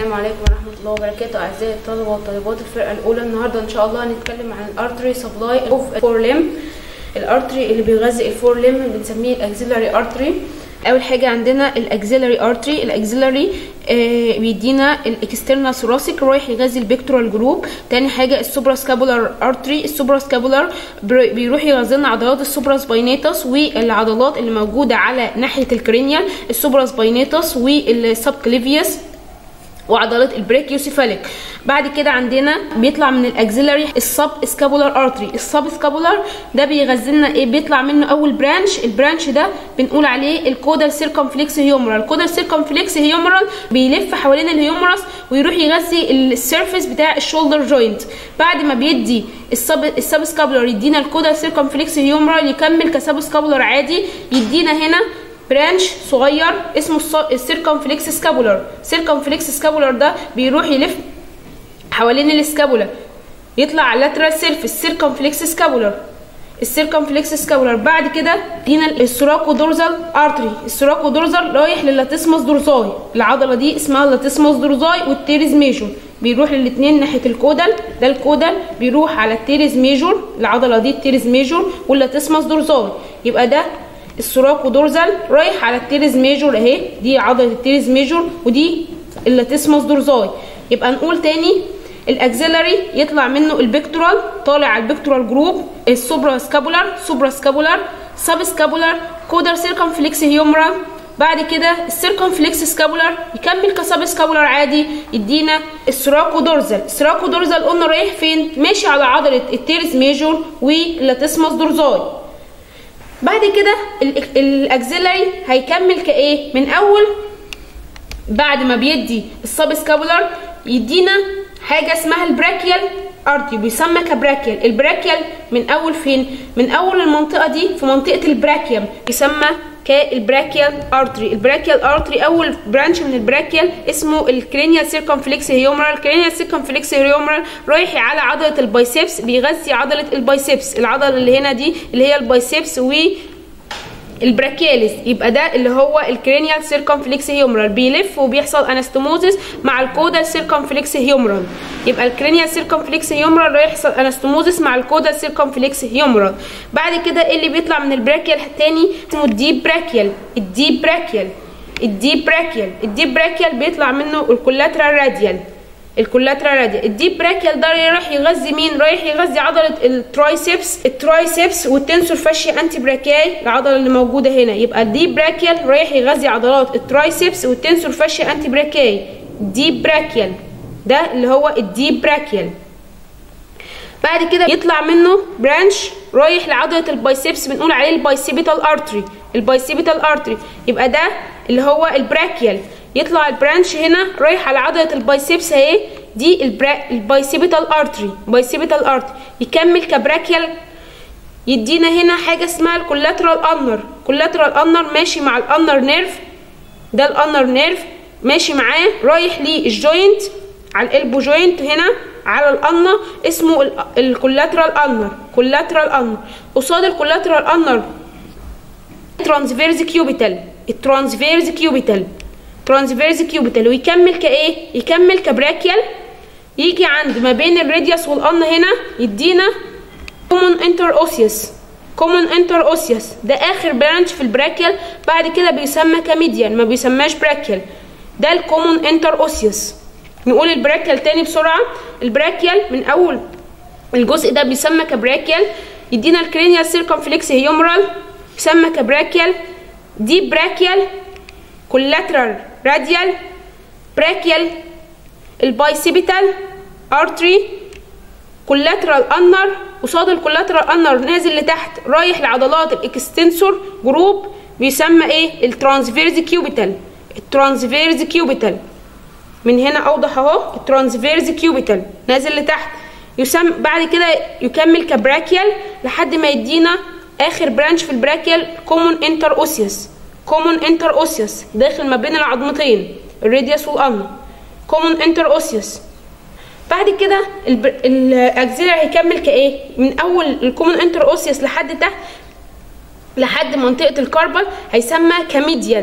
السلام عليكم ورحمة الله وبركاته أعزائي الطلبة والطالبات الفرقة الأولى النهاردة إن شاء الله هنتكلم عن الأرتري سبلاي أوف فور ليم الأرتري اللي بيغذي الفور ليم بنسميه الأكزيلاري أرتري أول حاجة عندنا الأكزيلاري أرتري الأكزيلاري آه بيدينا الاكسترنال ثوراسيك رايح يغذي البيكتورال جروب تاني حاجة السوبرا سكابولار أرتري السوبرا سكابولار بيروح يغذي لنا عضلات السوبرا سباينيتس والعضلات اللي موجودة على ناحية الكرينيال السوبرا سباينيتس والسب كليفيوس وعضلات البريكيوسيفاليك بعد كده عندنا بيطلع من الاكزيلاري السب سكابولار ارتري السب سكابولار ده بيغذي لنا ايه بيطلع منه اول برانش البرانش ده بنقول عليه الكودال سيركمفلكس هيومرال الكودال سيركمفلكس هيومرال بيلف حوالين الهيومرس ويروح يغذي السيرفيس بتاع الشولدر جوينت بعد ما بيدي السب السب سكابولار يدينا الكودال سيركمفلكس هيومرال يكمل كسب سكابولار عادي يدينا هنا برانش صغير اسمه السيركمفلكس سكابولار سيركمفلكس سكابولار ده بيروح يلف حوالين السكابولا يطلع على اللاترال سيرفيس سيركمفلكس سكابولار السيركمفلكس سكابولار بعد كده دينا السوراكو دورزال ارتري السوراكو دورزال رايح للاتسموس دورزاي العضله دي اسمها اللاتسموس دورزاي والتيريز ميجور بيروح للاثنين ناحيه الكودال ده الكودال بيروح على التيريز ميجور العضله دي التيريز ميجور واللاتسموس دورزاي يبقى ده السوراكو دورزال رايح على التيريز ميجور اهي دي عضله التيريز ميجور ودي اللاتسموس دورزاي يبقى نقول تاني الاكزيلاري يطلع منه البيكتورال طالع على البيكتورال جروب السوبرا سكابولار سوبرا سكابولار سب سكابولار كودر سيركمفلكس هيومرال بعد كده السيركمفلكس سكابولار يكمل كسب سكابولار عادي يدينا السراكو دورزال السراكو دورزال قلنا رايح فين ماشي على عضله التيرس ميجور واللاتسموس دورزاي بعد كده الاكزيلاري هيكمل كايه من اول بعد ما بيدي السب سكابولار يدينا حاجه اسمها البراكيال ارتي بيسمى كبراكيال البراكيال من اول فين من اول المنطقه دي في منطقه البراكيوم يسمى كالبراكيال ارتري البراكيال ارتري اول برانش من البراكيال اسمه الكرينيال سيركمفلكس هيومرال الكرينيال سيركمفلكس هيومرال رايح على عضله البايسبس بيغذي عضله البايسبس العضله اللي هنا دي اللي هي البايسبس و البراكياليس يبقى ده اللي هو الكرينيال سيركمفلكس هيومرال بيلف وبيحصل انستموزس مع الكودال سيركمفلكس هيومرال يبقى الكرينيال سيركمفلكس هيومرال يحصل انستموزس مع الكودال سيركمفلكس هيومرال بعد كده ايه اللي بيطلع من البراكيال الثاني اسمه الديب براكيال الديب براكيال الديب براكيال الديب براكيال بيطلع منه الكولاترال راديال الكولاترال راديال الديب براكيال ده رايح يغذي مين رايح يغذي عضله الترايسبس الترايسبس والتنسور فاشيا انتي براكياي العضله اللي موجوده هنا يبقى الديب براكيال رايح يغذي عضلات الترايسبس والتنسور فاشيا انتي براكياي ديب براكيال ده اللي هو الديب براكيال بعد كده يطلع منه برانش رايح لعضله البايسبس بنقول عليه البايسيبيتال ارتري البايسيبيتال ارتري يبقى ده اللي هو البراكيال يطلع البرانش هنا رايح على عضله البايسبس اهي دي البرا... البايسيبيتال ارتري بايسيبيتال ارتري يكمل كبراكيال يدينا هنا حاجه اسمها الكولاترال انر كولاترال انر ماشي مع الانر نيرف ده الانر نيرف ماشي معاه رايح للجوينت على الالبو جوينت هنا على الأنة اسمه الكولاترال انر كولاترال انر قصاد الكولاترال انر ترانسفيرز كيوبيتال الترانسفيرز كيوبيتال ترانسفيرز كيوبيتال ويكمل كايه يكمل كبراكيال يجي عند ما بين الراديوس والقن هنا يدينا كومون انتر اوسيوس كومون انتر اوسيوس ده اخر برانش في البراكيال بعد كده بيسمى كميديان ما بيسماش براكيال ده الكومون انتر اوسيوس نقول البراكيال تاني بسرعه البراكيال من اول الجزء ده بيسمى كبراكيال يدينا الكرينيال سيركمفلكس هيومرال يسمى كبراكيال دي براكيال كولاترال راديال براكيال البايسيبيتال ارتري كولاترال انر قصاد الكولاترال انر نازل لتحت رايح لعضلات الاكستنسور جروب بيسمى ايه الترانسفيرز كيوبيتال الترانسفيرز كيوبيتال من هنا اوضح اهو الترانسفيرز كيوبيتال نازل لتحت يسمى بعد كده يكمل كبراكيال لحد ما يدينا اخر برانش في البراكيال كومون انتر اوسيوس كومون انتر اوسيوس داخل ما بين العظمتين الراديوس والألنا كومون انتر اوسيوس بعد كده الاكزيلر هيكمل كايه من اول الكومون انتر اوسيوس لحد تحت لحد منطقه الكاربل هيسمى كميديان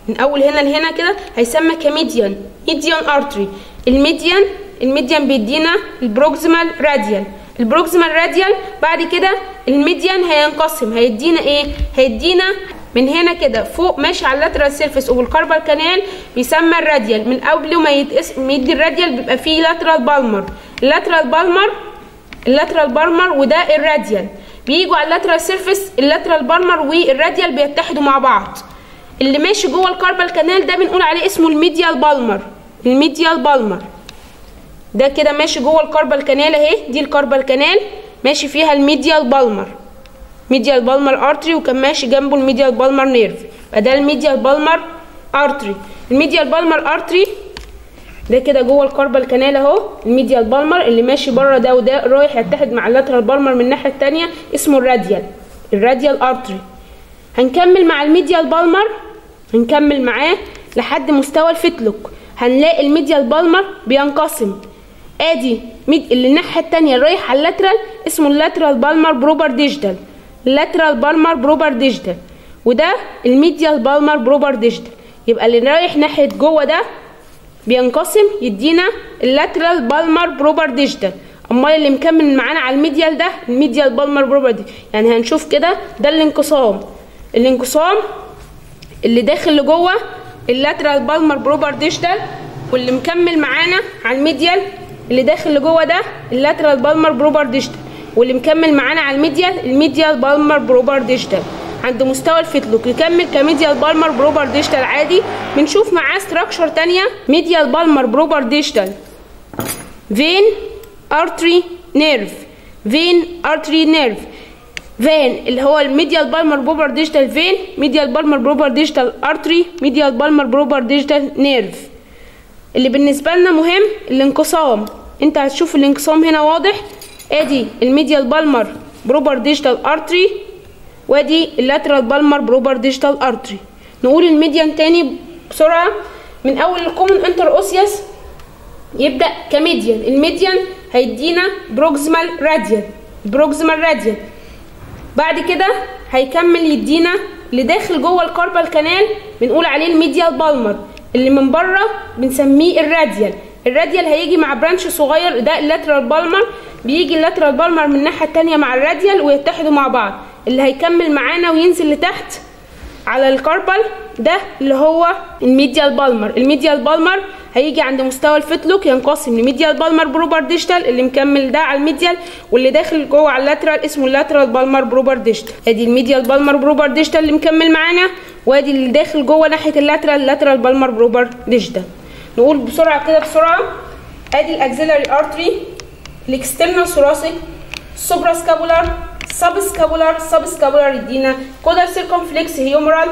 من اول هنا لهنا كده هيسمى كميديان ميديان ارتري الميديان الميديان بيدينا البروكسيمال راديال البروكسيمال راديال بعد كده الميديان هينقسم هيدينا ايه هيدينا من هنا كده فوق ماشي على اللاترال سيرفيس اوف الكاربال كانال بيسمى الراديال من قبل ما يتقس يدي الراديال بيبقى فيه لاترال بالمر اللاترال بالمر اللاترال بالمر وده الراديال بيجوا على اللاترال سيرفيس اللاترال بالمر والراديال بيتحدوا مع بعض اللي ماشي جوه الكاربال كانال ده بنقول عليه اسمه الميديال بالمر الميديال بالمر ده كده ماشي جوه الكاربال كانال اهي دي الكاربال كانال ماشي فيها الميديال بالمر ميديال بالمر ارتري وكان ماشي جنبه الميديال بالمر نيرف فده الميديال بالمر ارتري الميديال بالمر ارتري ده كده جوه الكاربال كانال اهو الميديال بالمر اللي ماشي بره ده وده رايح يتحد مع اللاترال بالمر من الناحيه الثانيه اسمه الراديال الراديال ارتري هنكمل مع الميديال بالمر هنكمل معاه لحد مستوى الفتلوك هنلاقي الميديال بالمر بينقسم ادي ميد اللي الناحيه الثانيه رايح على اللاترال اسمه اللاترال بالمر بروبر ديجيتال اللاترال بالمر بروبر ديجيتال وده الميديال بالمر بروبر ديجيتال يبقى اللي رايح ناحيه جوه ده بينقسم يدينا اللاترال بالمر بروبر ديجيتال امال اللي مكمل معانا على الميديال ده الميديال بالمر بروبر دي يعني هنشوف كده ده الانقسام الانقسام اللي داخل لجوه اللاترال بالمر بروبر ديجيتال واللي مكمل معانا على الميديال اللي داخل لجوه ده اللاترال بالمر بروبر ديجيتال واللي مكمل معانا على الميديال الميديال بالمر بروبر ديجيتال عند مستوى الفتلوك يكمل كميديال بالمر بروبر ديجيتال عادي بنشوف معاه ستراكشر تانية ميديال بالمر بروبر ديجيتال فين ارتري نيرف فين ارتري نيرف فين اللي هو الميديال بالمر بروبر ديجيتال فين ميديال بالمر بروبر ديجيتال ارتري ميديال بالمر بروبر ديجيتال نيرف اللي بالنسبه لنا مهم الانقسام انت هتشوف الانقسام هنا واضح ادي الميديال بالمر بروبر ديجيتال ارتري وادي اللاترال بالمر بروبر ديجيتال ارتري نقول الميديان تاني بسرعه من اول الكومن انتر اوسياس يبدا كميديان الميديان هيدينا بروكسيمال راديال بروكسيمال راديال بعد كده هيكمل يدينا اللي داخل جوه الكاربال كانال بنقول عليه الميديال بالمر اللي من بره بنسميه الراديال الراديال هيجي مع برانش صغير ده اللاترال بالمر بيجي اللاترال بالمر من الناحيه التانية مع الراديال ويتحدوا مع بعض اللي هيكمل معانا وينزل لتحت على الكاربال ده اللي هو الميديال بالمر الميديال بالمر هيجي عند مستوى الفتلوك ينقسم لميديال بالمر بروبر ديجيتال اللي مكمل ده على الميديال واللي داخل جوه على اللاترال اسمه اللاترال بالمر بروبر ديجيتال ادي الميديال بالمر بروبر ديجيتال اللي مكمل معانا وادي اللي داخل جوه ناحيه اللاترال اللاترال بالمر بروبر ديجيتال نقول بسرعه كده بسرعه ادي الاكسيلاري ارتري الاكسترنال ثوراسيك سوبرا سكابولار سب سكابولار سب سكابولار يدينا كودال سيركمفلكس هيومرال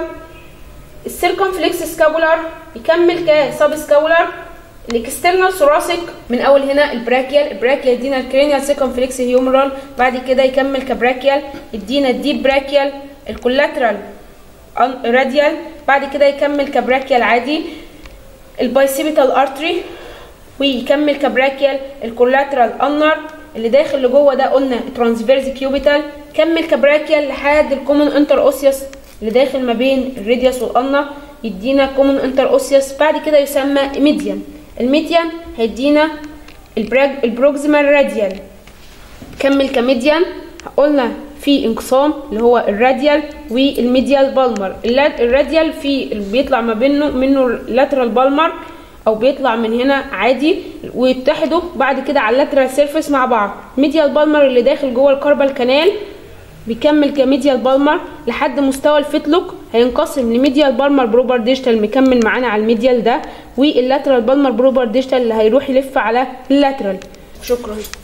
السيركمفلكس سكابولار يكمل كسب سكابولار الاكسترنال ثوراسيك من اول هنا البراكيال البراكيال يدينا الكرينيال سيركمفلكس هيومرال بعد كده يكمل كبراكيال يدينا الديب براكيال الكولاترال راديال بعد كده يكمل كبراكيال عادي البايسيبيتال ارتري ويكمل كبراكيال الكولاترال انر اللي داخل لجوه ده قلنا ترانسفيرز كيوبيتال كمل كبراكيال لحد الكومن انتر اوسيوس اللي داخل ما بين الريديوس والانر يدينا كومن انتر اوسيوس بعد كده يسمى ميديان الميديان هيدينا البروكسيمال راديال كمل كميديان قلنا في انقسام اللي هو الراديال والميديال بالمر الراديال في بيطلع ما بينه منه اللاترال بالمر او بيطلع من هنا عادي ويتحدوا بعد كده على اللاترال سيرفيس مع بعض ميديال بالمر اللي داخل جوه الكاربال كانال بيكمل كميديال بالمر لحد مستوى الفتلوك هينقسم لميديال بالمر بروبر ديجيتال مكمل معانا على الميديال ده واللاترال بالمر بروبر ديجيتال اللي هيروح يلف على اللاترال شكرا